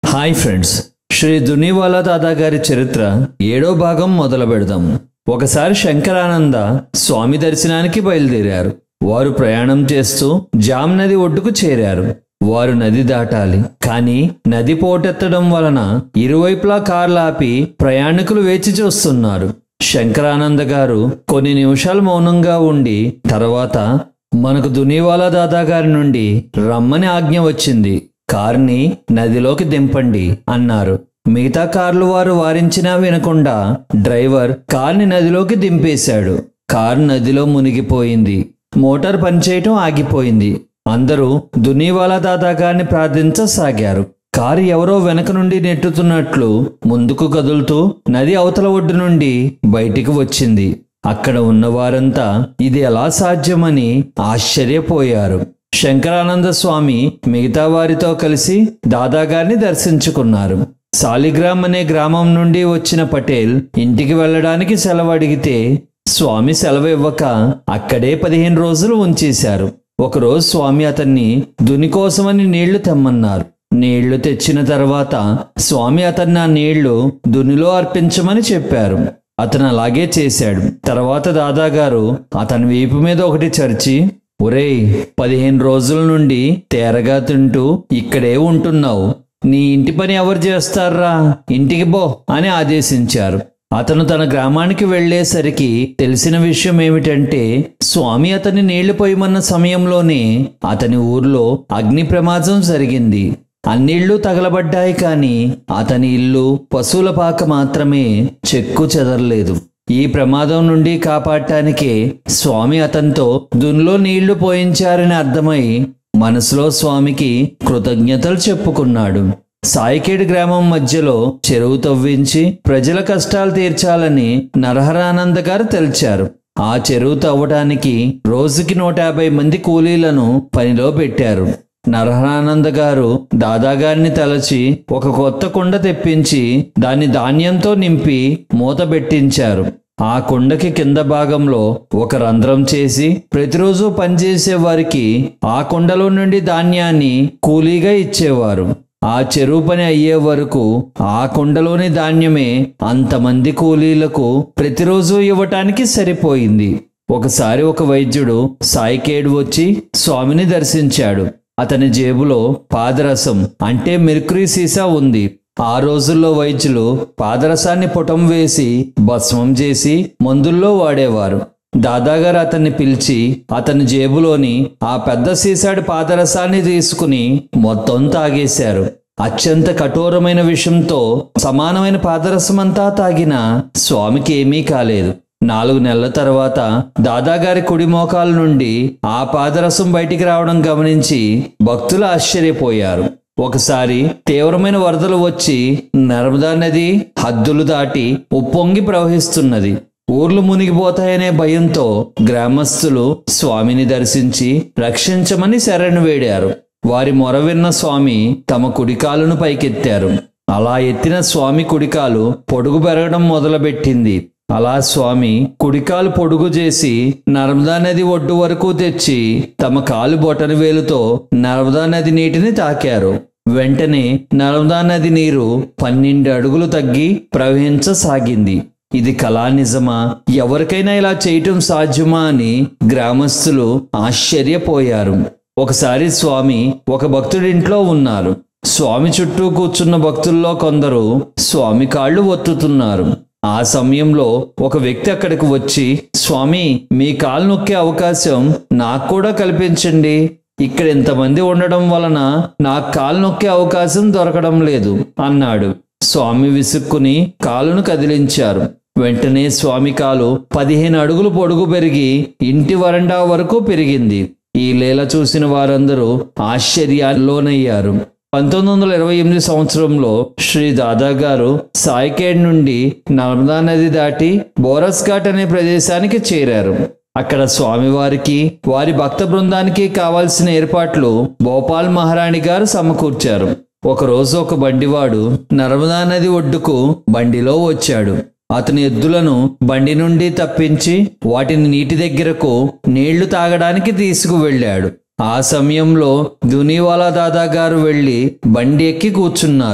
hi friends Sri Dunivala Dada గారి చరిత్ర ఏడో భాగం మొదలు పెడదాం ఒకసారి శంకరానంద స్వామి దర్శనానికి బయలుదేరారు వారు ప్రయాణం చేస్తూ జామ్ నది ఒడ్డుకు చేరారు వారు నది దాటాలి కానీ నది పోటెత్తడం వలన ఇరువైపులా కార్లు ఆపి ప్రయాణికులు వేచి చూస్తున్నారు శంకరానంద గారు కొన్ని నిమిషాలు మౌనంగా ఉండి తర్వాత మనకు దునివాలా దాదా గారి నుండి రమ్మని ఆజ్ఞ వచ్చింది కార్ని నదిలోకి దింపండి అన్నారు మిగతా కార్లు వారు వారించినా వినకుండా డ్రైవర్ కార్ని నదిలోకి దింపేశాడు కారు నదిలో మునిగిపోయింది మోటార్ పనిచేయటం ఆగిపోయింది అందరూ దునీవాలా దాదా గారిని ప్రార్థించసాగారు కారు ఎవరో వెనక నుండి నెట్టుతున్నట్లు ముందుకు కదులుతూ నది అవతల ఒడ్డు నుండి బయటికి వచ్చింది అక్కడ ఉన్న వారంతా ఇది ఎలా సాధ్యమని ఆశ్చర్యపోయారు శంకరానంద స్వామి మిగతా వారితో కలిసి దాదాగారిని దర్శించుకున్నారు సాలిగ్రామ్ అనే గ్రామం నుండి వచ్చిన పటేల్ ఇంటికి వెళ్ళడానికి సెలవు అడిగితే స్వామి సెలవు ఇవ్వక అక్కడే పదిహేను రోజులు ఉంచేశారు ఒకరోజు స్వామి అతన్ని దుని కోసమని నీళ్లు తెమ్మన్నారు నీళ్లు తెచ్చిన తర్వాత స్వామి అతన్ని ఆ నీళ్లు దునిలో అర్పించమని చెప్పారు అతను అలాగే చేశాడు తర్వాత దాదాగారు అతని వీపు మీద ఒకటి చర్చి ఒరేయ్ పదిహేను రోజుల నుండి తేరగా తింటూ ఇక్కడే ఉంటున్నావు నీ ఇంటి పని ఎవరు చేస్తారా ఇంటికి పో అని ఆదేశించారు అతను తన గ్రామానికి వెళ్లేసరికి తెలిసిన విషయం ఏమిటంటే స్వామి అతన్ని నీళ్లు పోయమన్న సమయంలోనే అతని ఊర్లో అగ్ని ప్రమాదం జరిగింది అన్నిళ్ళు తగలబడ్డాయి కాని అతని ఇల్లు పశువుల పాక మాత్రమే చెక్కు చెదరలేదు ఈ ప్రమాదం నుండి కాపాడటానికే స్వామి అతనితో దున్లో నీళ్లు పోయించారని అర్థమై మనసులో స్వామికి కృతజ్ఞతలు చెప్పుకున్నాడు సాయికేడ్ గ్రామం మధ్యలో చెరువు తవ్వించి ప్రజల కష్టాలు తీర్చాలని నరహరానంద గారు తెలిచారు ఆ చెరువు తవ్వడానికి రోజుకి నూట యాభై మంది కూలీలను పనిలో పెట్టారు నరహరానంద గారు దాదాగారిని తలచి ఒక కొత్త కుండ తెప్పించి దాన్ని ధాన్యంతో నింపి మూత పెట్టించారు ఆ కుండకి కింద భాగంలో ఒక రంధ్రం చేసి ప్రతిరోజు పనిచేసే వారికి ఆ కుండలో నుండి ధాన్యాన్ని కూలీగా ఇచ్చేవారు ఆ చెరువు పని అయ్యే వరకు ఆ కుండలోని ధాన్యమే అంతమంది కూలీలకు ప్రతిరోజు ఇవ్వటానికి సరిపోయింది ఒకసారి ఒక వైద్యుడు సాయికేడు వచ్చి స్వామిని దర్శించాడు అతని జేబులో పాదరసం అంటే మెర్క్రీ సీసా ఉంది ఆ రోజుల్లో వైద్యులు పాదరసాన్ని పుటం వేసి భస్మం చేసి మందుల్లో వాడేవారు దాదాగారు అతన్ని పిలిచి అతని జేబులోని ఆ పెద్ద సీసాడి పాదరసాన్ని తీసుకుని మొత్తం తాగేశారు అత్యంత కఠోరమైన విషంతో సమానమైన పాదరసమంతా తాగిన స్వామికి ఏమీ కాలేదు నాలుగు నెలల తర్వాత దాదాగారి కుడి మోకాల నుండి ఆ పాదరసం బయటికి రావడం గమనించి భక్తులు ఆశ్చర్యపోయారు ఒకసారి తీవ్రమైన వరదలు వచ్చి నర్మదా నది హద్దులు దాటి ఉప్పొంగి ప్రవహిస్తున్నది ఊర్లు మునిగిపోతాయనే భయంతో గ్రామస్తులు స్వామిని దర్శించి రక్షించమని శరణు వేడారు వారి మొర విన్న స్వామి తమ కుడికాలును పైకెత్తారు అలా ఎత్తిన స్వామి కుడికాలు పొడుగు పెరగడం మొదలుపెట్టింది అలా స్వామి కుడికాలు పొడుగు చేసి నర్మదా నది ఒడ్డు వరకు తెచ్చి తమ కాలు బొటన వేలుతో నర్మదా నది నీటిని తాకారు వెంటనే నర్మదా నది నీరు పన్నెండు అడుగులు తగ్గి ప్రవహించసాగింది ఇది కళా నిజమా ఎవరికైనా ఇలా చేయటం సాధ్యమా అని గ్రామస్తులు ఆశ్చర్యపోయారు ఒకసారి స్వామి ఒక భక్తుడింట్లో ఉన్నారు స్వామి చుట్టూ కూర్చున్న భక్తుల్లో కొందరు స్వామి కాళ్ళు ఒత్తుతున్నారు ఆ సమయంలో ఒక వ్యక్తి అక్కడికి వచ్చి స్వామి మీ కాలు నొక్కే అవకాశం నాకు కూడా కల్పించండి ఇక్కడ ఇంతమంది ఉండడం వలన నాకు కాలు నొక్కే అవకాశం దొరకడం లేదు అన్నాడు స్వామి విసుక్కుని కాలును కదిలించారు వెంటనే స్వామి కాలు పదిహేను అడుగులు పొడుగు పెరిగి ఇంటి వరండా వరకు పెరిగింది ఈ లీల చూసిన వారందరూ ఆశ్చర్యాల్లోనయ్యారు పంతొమ్మిది వందల ఇరవై ఎనిమిది సంవత్సరంలో శ్రీ దాదా గారు సాయికేడ్ నుండి నర్మదా నది దాటి బోరస్ ఘాట్ అనే ప్రదేశానికి చేరారు అక్కడ స్వామివారికి వారి భక్త బృందానికి కావాల్సిన ఏర్పాట్లు భోపాల్ మహారాణి గారు సమకూర్చారు ఒకరోజు ఒక బండివాడు నర్మదా నది ఒడ్డుకు బండిలో వచ్చాడు అతని ఎద్దులను బండి నుండి తప్పించి వాటిని నీటి దగ్గరకు నీళ్లు తాగడానికి తీసుకువెళ్ళాడు ఆ సమయంలో దునివాలా దాదా గారు వెళ్లి బండి ఎక్కి కూర్చున్నారు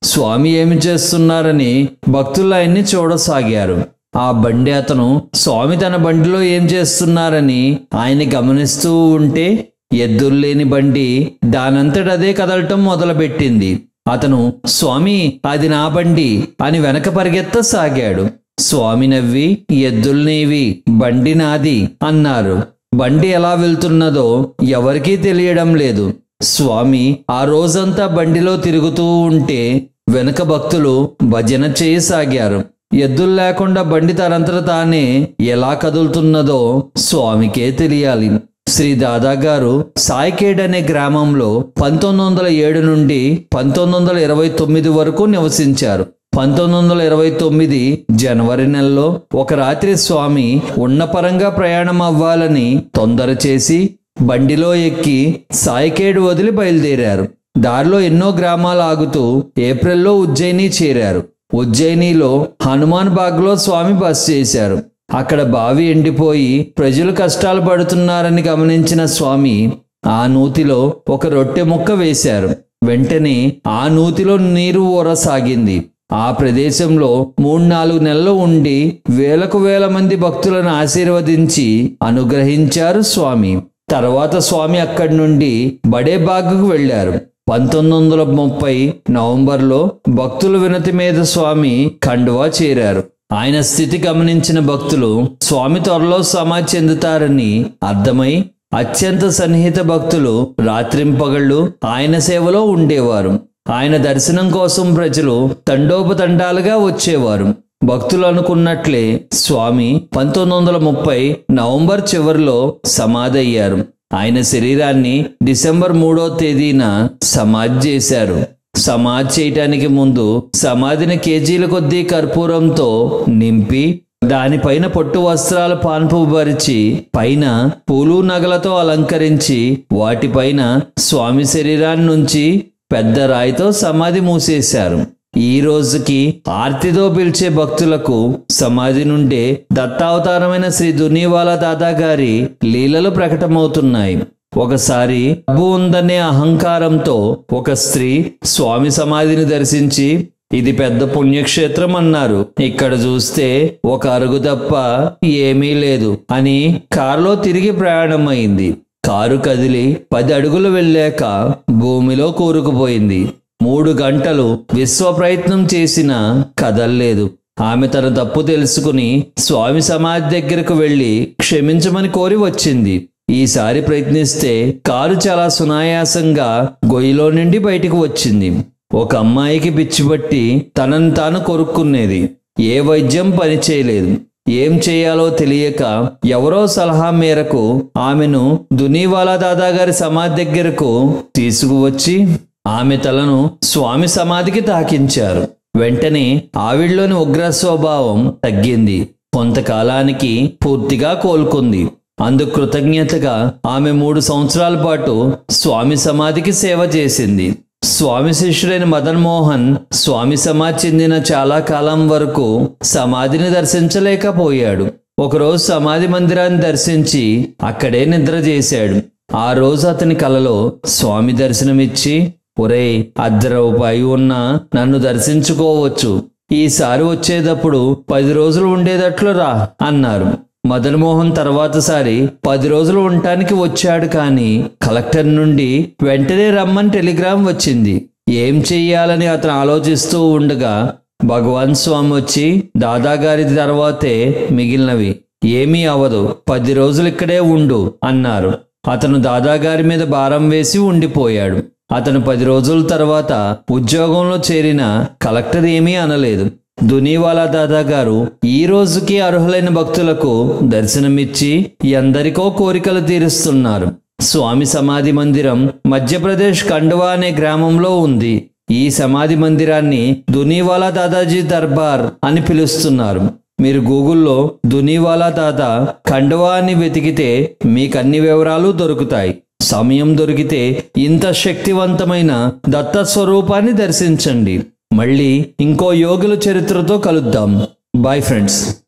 స్వామి ఏమి చేస్తున్నారని భక్తులు ఆయన్ని చూడసాగారు ఆ బండి అతను స్వామి తన బండిలో ఏం చేస్తున్నారని ఆయన గమనిస్తూ ఉంటే ఎద్దులు లేని బండి దానంతటదే కదలటం మొదలుపెట్టింది అతను స్వామి అది నా బండి అని వెనక పరిగెత్తసాగాడు స్వామి నవ్వి ఎద్దుల్నేవి బండి నాది అన్నారు బండి ఎలా వెళ్తున్నదో ఎవరికీ తెలియడం లేదు స్వామి ఆ రోజంతా బండిలో తిరుగుతూ ఉంటే వెనక భక్తులు భజన చేయసాగారు ఎద్దులు లేకుండా బండి తనంతట తానే ఎలా కదులుతున్నదో స్వామికే తెలియాలి శ్రీ దాదా గారు సాయికేడ్ అనే గ్రామంలో పంతొమ్మిది వందల ఏడు నుండి పంతొమ్మిది వందల ఇరవై తొమ్మిది వరకు నివసించారు పంతొమ్మిది వందల ఇరవై తొమ్మిది జనవరి నెలలో ఒక రాత్రి స్వామి ఉన్నపరంగా ప్రయాణం అవ్వాలని తొందర చేసి బండిలో ఎక్కి సాయికేడు వదిలి బయలుదేరారు దారిలో ఎన్నో గ్రామాలు ఆగుతూ ఏప్రిల్లో ఉజ్జయిని చేరారు ఉజ్జయినిలో హనుమాన్ బాగ్లో స్వామి బస్ చేశారు అక్కడ బావి ఎండిపోయి ప్రజలు కష్టాలు పడుతున్నారని గమనించిన స్వామి ఆ నూతిలో ఒక రొట్టె ముక్క వేశారు వెంటనే ఆ నూతిలో నీరు ఊరసాగింది ఆ ప్రదేశంలో మూడు నాలుగు నెలలు ఉండి వేలకు వేల మంది భక్తులను ఆశీర్వదించి అనుగ్రహించారు స్వామి తర్వాత స్వామి అక్కడి నుండి బడే బాగ్కు వెళ్లారు పంతొమ్మిది వందల ముప్పై నవంబర్లో భక్తుల వినతి మీద స్వామి ఖండువా చేరారు ఆయన స్థితి గమనించిన భక్తులు స్వామి త్వరలో సమాధి చెందుతారని అర్థమై అత్యంత సన్నిహిత భక్తులు రాత్రింపగళ్ళు ఆయన సేవలో ఉండేవారు ఆయన దర్శనం కోసం ప్రజలు తండోపతండాలుగా వచ్చేవారు భక్తులు అనుకున్నట్లే స్వామి పంతొమ్మిది వందల ముప్పై నవంబర్ చివరిలో సమాధయ్యారు ఆయన శరీరాన్ని డిసెంబర్ మూడో తేదీన సమాధి చేశారు సమాధి చేయటానికి ముందు సమాధిని కేజీల కొద్దీ కర్పూరంతో నింపి దానిపైన పొట్టు వస్త్రాలు పాన్పుబరిచి పైన పూలు నగలతో అలంకరించి వాటిపైన స్వామి శరీరాన్ని నుంచి పెద్ద రాయితో సమాధి మూసేశారు ఈ రోజుకి ఆర్తితో పిలిచే భక్తులకు సమాధి నుండే దత్తావతారమైన శ్రీ దునీవాలా దాదా గారి లీలలు ప్రకటమవుతున్నాయి ఒకసారి డబ్బు ఉందనే అహంకారంతో ఒక స్త్రీ స్వామి సమాధిని దర్శించి ఇది పెద్ద పుణ్యక్షేత్రం అన్నారు ఇక్కడ చూస్తే ఒక అరుగు తప్ప ఏమీ లేదు అని కారులో తిరిగి ప్రయాణమైంది కారు కదిలి పది అడుగులు వెళ్ళాక భూమిలో కూరుకుపోయింది మూడు గంటలు విశ్వ ప్రయత్నం చేసినా కదల్లేదు ఆమె తన తప్పు తెలుసుకుని స్వామి సమాధి దగ్గరకు వెళ్లి క్షమించమని కోరి వచ్చింది ఈసారి ప్రయత్నిస్తే కారు చాలా సునాయాసంగా గొయ్యిలో నుండి బయటికి వచ్చింది ఒక అమ్మాయికి పిచ్చిపట్టి తనను తాను కొరుక్కునేది ఏ వైద్యం పనిచేయలేదు ఏం చేయాలో తెలియక ఎవరో సలహా మేరకు ఆమెను దునీవాలా దాదా గారి సమాధి దగ్గరకు తీసుకువచ్చి ఆమె తలను స్వామి సమాధికి తాకించారు వెంటనే ఆవిడ్లోని ఉగ్ర స్వభావం తగ్గింది కొంతకాలానికి పూర్తిగా కోలుకుంది అందుకు కృతజ్ఞతగా ఆమె మూడు సంవత్సరాల పాటు స్వామి సమాధికి సేవ చేసింది స్వామి శిష్యుడైన మదన్ మోహన్ స్వామి సమాధి చెందిన చాలా కాలం వరకు సమాధిని దర్శించలేకపోయాడు ఒకరోజు సమాధి మందిరాన్ని దర్శించి అక్కడే నిద్ర చేశాడు ఆ రోజు అతని కలలో స్వామి దర్శనమిచ్చి ఒరే అర్ధ రూపాయి ఉన్నా నన్ను దర్శించుకోవచ్చు ఈసారి వచ్చేటప్పుడు పది రోజులు ఉండేటట్లు రా అన్నారు మదన్ మోహన్ తర్వాతసారి పది రోజులు ఉండటానికి వచ్చాడు కానీ కలెక్టర్ నుండి వెంటనే రమ్మని టెలిగ్రామ్ వచ్చింది ఏం చెయ్యాలని అతను ఆలోచిస్తూ ఉండగా భగవాన్ స్వామి వచ్చి దాదాగారి తర్వాతే మిగిలినవి ఏమీ అవదు పది రోజులు ఇక్కడే ఉండు అన్నారు అతను దాదాగారి మీద భారం వేసి ఉండిపోయాడు అతను పది రోజుల తర్వాత ఉద్యోగంలో చేరిన కలెక్టర్ ఏమీ అనలేదు దునీవాలా దాదా గారు ఈ రోజుకి అర్హులైన భక్తులకు దర్శనమిచ్చి ఎందరికో కోరికలు తీరుస్తున్నారు స్వామి సమాధి మందిరం మధ్యప్రదేశ్ ఖండవా అనే గ్రామంలో ఉంది ఈ సమాధి మందిరాన్ని దునీవాలా దాదాజీ దర్బార్ అని పిలుస్తున్నారు మీరు గూగుల్లో దునీవాలా దాదా ఖండవా అని వెతికితే మీకు అన్ని వివరాలు దొరుకుతాయి సమయం దొరికితే ఇంత శక్తివంతమైన దత్త స్వరూపాన్ని దర్శించండి మళ్ళీ ఇంకో యోగుల చరిత్రతో కలుద్దాం బాయ్ ఫ్రెండ్స్